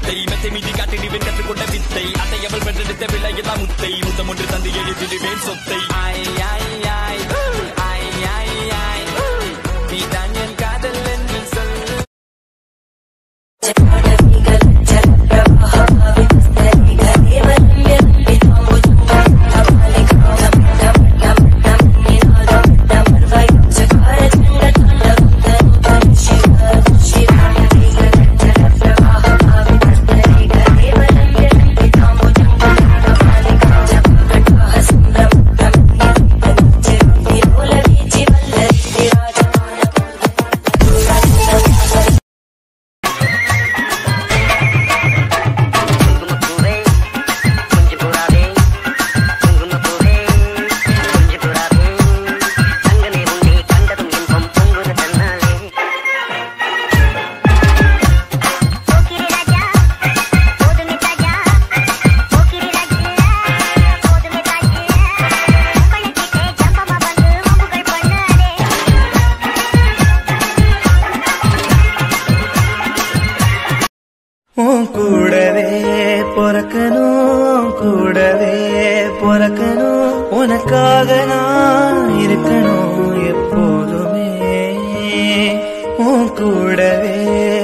வித்தை மெத்தை மீதி காட்டி நீ கற்றுக்கொண்ட வித்தை அத்தை அவள் பெற்றெடுத்த விலையெல்லாம் முத்தை முத்தம் ஒன்று தந்து எழுதிடுவேன் சொத்தை ஆய் ஆய் ஆய் ஆய் ஆய் ஆய் நீதான் என் காதல் என்று சொல் குங்குமப்பூவே கொஞ்சு புறாவே குங்குமப்பூவே கொஞ்சு புறாவே தங்கமே உன்னை கண்டதும் இன்பம் பொங்குது தன்னாலே போக்கிரி ராஜா போதுமே தாஜா போக்கிரி ராஜா போதுமே தாஜா பழகிட்டே ஜம்பமா வந்து வம்புகள் பண்ணாதே உன் கூடவே பிறக்கணும் கூடவே பிறக்கணும் உனக்காக நான் இருக்கணும் எப்போதுமே உன் கூடவே